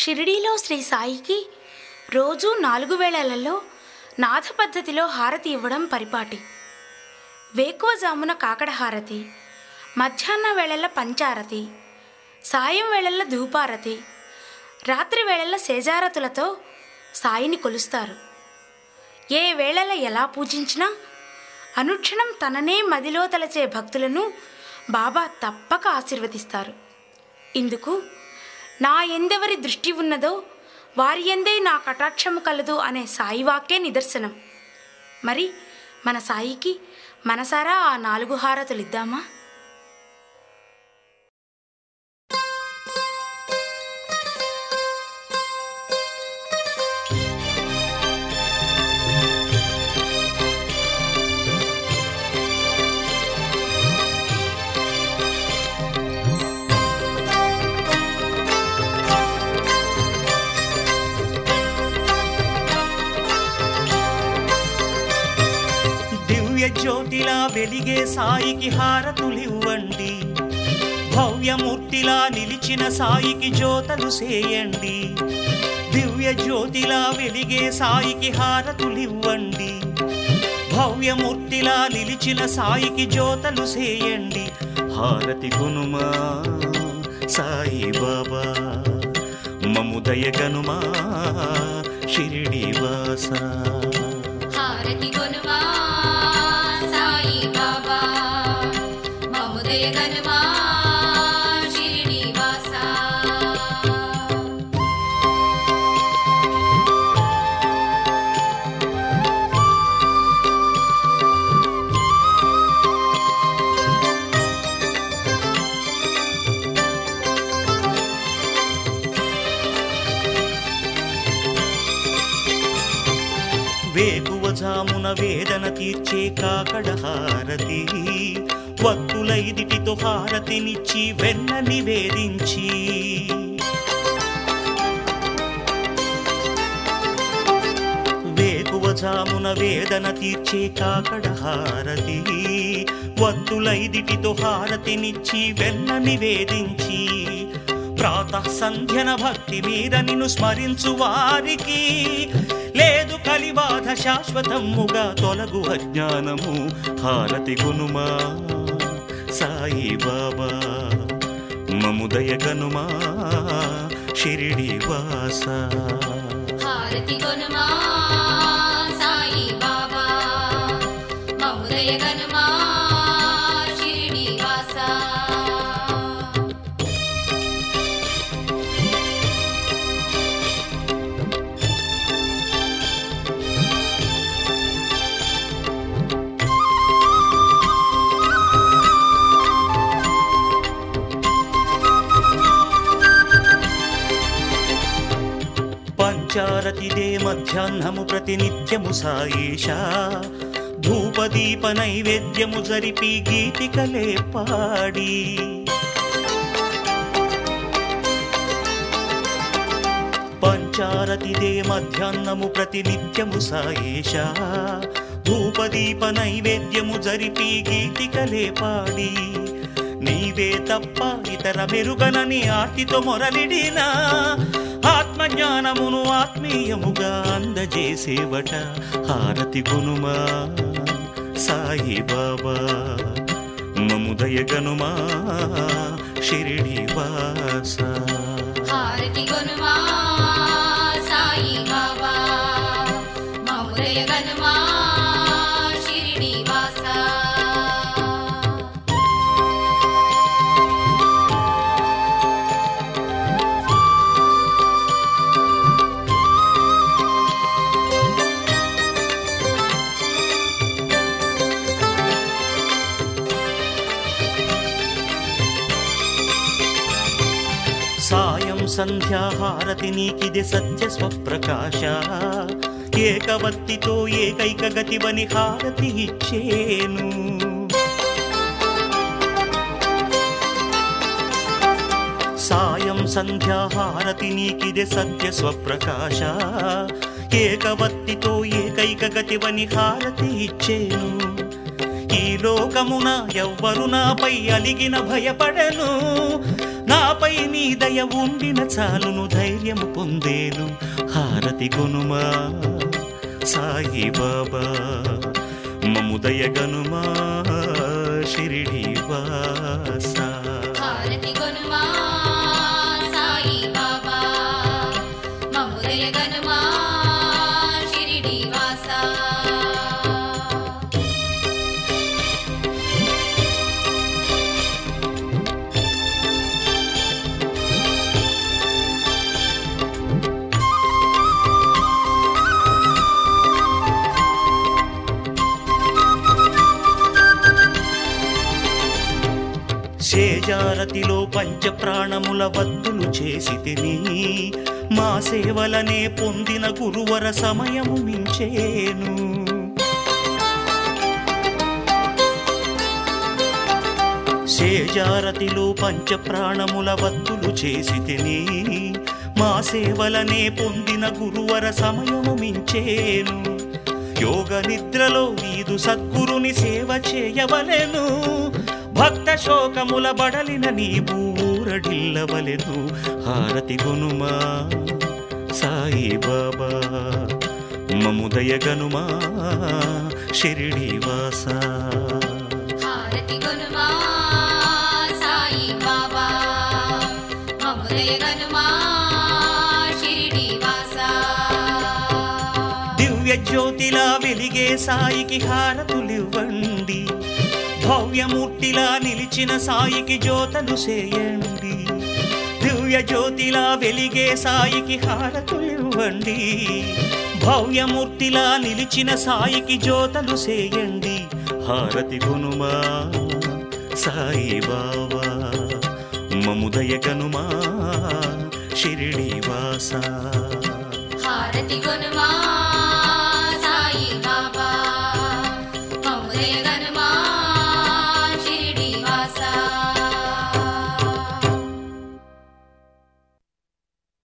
షిరిడీలో శ్రీ సాయికి రోజు నాలుగు వేళలలో నాథ పద్ధతిలో హారతి ఇవ్వడం పరిపాటి వేకువజామున కాకడ హారతి మధ్యాహ్న వేళల పంచారతి సాయం వేళల ధూపారతి రాత్రి వేళల సేజారతులతో సాయిని కొలుస్తారు ఏ వేళల ఎలా పూజించినా అనుక్షణం తననే మదిలో తలచే భక్తులను బాబా తప్పక ఆశీర్వదిస్తారు ఇందుకు నా ఎందెవరి దృష్టి ఉన్నదో వారి ఎందే నా కటాక్షము కలదు అనే సాయి వాక్యే నిదర్శనం మరి మన సాయికి మనసారా ఆ నాలుగు హారతులు ఇద్దామా దివ్య జ్యోతిలా వెలిగే సాయికి హారతులివ్వండి భవ్యమూర్తిలా నిలిచిన సాయికి జ్యోతలు సేయండి దివ్య జ్యోతిలా వెలిగే సాయికి హారతులివ్వండి భవ్యమూర్తిలా నిలిచిన సాయికి జ్యోతలు సేయండి హారతి గునుమా సాయి బాబా మముదయ గనుమా షిరిడి వాసా హారతి కొనుమా సాయి బాబా మముదయ గనుమా షిరిడి వాసా వేకువజామున వేదన తీర్చే కాకడ హారతి వత్తులైదిటితో హారతినిచ్చి వెన్న నివేదించి వేకువజామున వేదన తీర్చే కాకడ హారతి వత్తులైదిటితో హారతినిచ్చి వెన్న నివేదించి ప్రాతః సంధ్యన భక్తి మీద నిన్ను స్మరించు వారికి లేదు కలిబాధ శాశ్వతముగా తొలగు అజ్ఞానము హారతి గునుమా సాయి బాబా మముదయ గనుమా షిరిడి వాసా హారతి కొనుమా సాయి బాబా మముదయ గనుమా షిరిడి వాసా పంచారతిదే మధ్యాహ్నము ప్రతినిత్యము సాయేష ధూపదీప నైవేద్యము జరిపి గీతికలే పాడి పంచారతిదే మధ్యాహ్నము ప్రతినిత్యము సాయేష ధూపదీప నైవేద్యము జరిపి గీతికలే పాడి నీవే తప్ప ఇతర మెరుగనని ఆర్తితో మొరలిడినా ఆత్మజ్ఞానమును ఆత్మీయముగా అందజేసేవట హారతి గునుమా సాయి బాబా మముదయ గనుమా షిరిడి వాసా హారతి కొనుమా సాయి బాబా మముదయ గనుమా షిరిడి వాసా సాయం సంధ్యాహారతి నీకిది సత్య స్వప్రకాశ ఏకవత్తితో ఏకైక గతివని హారతి ఇచ్చేను సాయం సంధ్యాహారతి నీకిది సత్య స్వప్రకాశ ఏకవత్తితో ఏకైక గతివని హారతి ఇచ్చేను ఈ లోకమున ఎవ్వరు నాపై అలిగిన భయపడను నాపై నీ దయ ఉండిన చాలును ధైర్యము పొందేను హారతి కొనుమా సాయి బాబా మము దయగనుమా షిరిడి వాసా హారతి గొనుమా సాయి బాబా మముదయ గనుమా షిరిడి వాసా శేజారతిలో పంచప్రాణముల వద్దులు చేసి తిని మా సేవలనే పొందిన గురువర సమయము మించేను శేజారతిలో పంచప్రాణముల వద్దులు చేసి తిని మా సేవలనే పొందిన గురువర సమయము మించేను యోగ నిద్రలో నీదు సద్గురుని సేవ చేయవలెను భక్త శోకముల బడలిన నీవు ఊరడిల్లవలెను హారతి గునుమా సాయి బాబా మముదయ గనుమా షిరిడి వాసా హారతి గొనుమా సాయి బాబా మముదయ గనుమా షిరిడి వాసా దివ్య జ్యోతిలా వెలిగే సాయికి హారతులివ్వండి భవ్యమూర్తిలా నిలిచిన సాయికి జ్యోతలు చేయండి దివ్య జ్యోతిలా వెలిగే సాయికి హారతులివ్వండి భవ్యమూర్తిలా నిలిచిన సాయికి జ్యోతలు చేయండి హారతి గునుమా సాయి బాబా మముదయ గనుమా షిరిడి వాసా హారతి గొనుమా